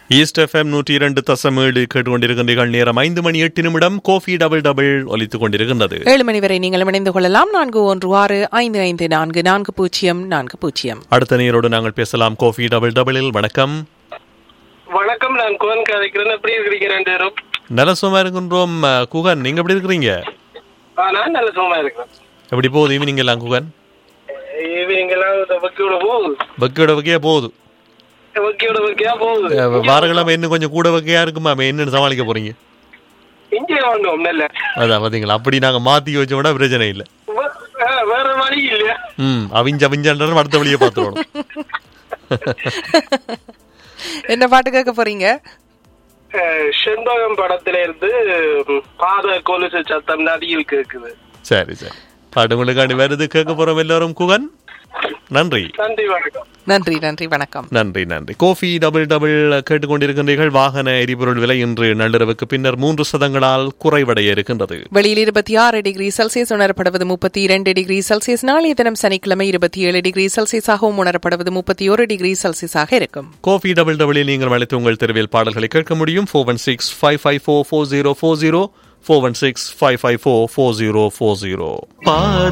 east FM நூற்றி இரண்டு தசம் ஏழு கேட்டுக்கொண்டிருக்கின்றீர்கள் நேரம் ஐந்து மணி எட்டு நிமிடம் கோஃபி டபுள் டபுள் ஒலித்துக் கொண்டிருக்கின்றது ஏழு மணி வரை நீங்கள் இணைந்து கொள்ளலாம் நான்கு ஒன்று ஆறு ஐந்து ஐந்து நான்கு நான்கு பூஜ்ஜியம் நான்கு பூஜ்ஜியம் அடுத்த நேரோடு நாங்கள் பேசலாம் கோஃபி டபுள் டபுளில் வணக்கம் வணக்கம் நான் குவன் கதைக்கிறேன் எப்படி இருக்கிறீங்க ரெண்டு பேரும் நல்ல சும்மா இருக்கின்றோம் அஹ், குகன் நீங்க எப்படி இருக்கிறீங்க ஆ, நான் நல்ல சும்மா இருக்கிறேன் எப்படி போகுது ஈவினிங் எல்லாம் குகன் ஈவினிங் எல்லாம் இந்த வக்கியோட போகுது வக்கையோட வகையா போகுது வக்கியோட வக்கியா போகுது அஹ், வாரக்கிழமை இன்னும் கொஞ்சம் கூட வகையா இருக்குமா என்னன்னு சமாளிக்க போறீங்க இங்கே வந்தோம் நல்ல அதான் பாத்தீங்களா அப்படி நாங்க மாத்தி வச்சோம்னா பிரச்சனை இல்லை வ- ஆ, வேற வழி இல்லையா ம் அவிஞ்ச அவிஞ்சான்றாலும் அடுத்த வழியை பார்த்துடணும் என்ன பாட்டு கேட்க போறீங்க அஹ், செண்பகம் படத்துல இருந்து ம், பாத கொலுசு சத்தம் நதியில் கேக்குது சரி சரி பாட்டு உங்களுக்காண்டி வருது கேட்க போறோம் எல்லாரும் குகன் நன்றி நன்றி வணக்கம் நன்றி நன்றி வணக்கம் நன்றி நன்றி கோஃபி டபுள் டபுள் கேட்டுக்கொண்டிருக்கின்றீர்கள் வாகன எரிபொருள் விலை இன்று நள்ளிரவுக்கு பின்னர் மூன்று சதங்களால் குறைவடைய இருக்கின்றது வெளியில் இருபத்தி ஆறு டிகிரி செல்சியஸ் உணரப்படுவது முப்பத்தி இரண்டு டிகிரி செல்சியஸ் நாளைய தினம் சனிக்கிழமை இருபத்தி ஏழு டிகிரி செல்சியஸாகவும் உணரப்படுவது முப்பத்தி ஒரு டிகிரி செல்சியஸாக இருக்கும் கோஃபி டபுள் டபுளில் நீங்கள் அழைத்து உங்கள் தெருவில் பாடல்களை கேட்க முடியும் four one six five five four four zero four zero four one six five five four four zero four zero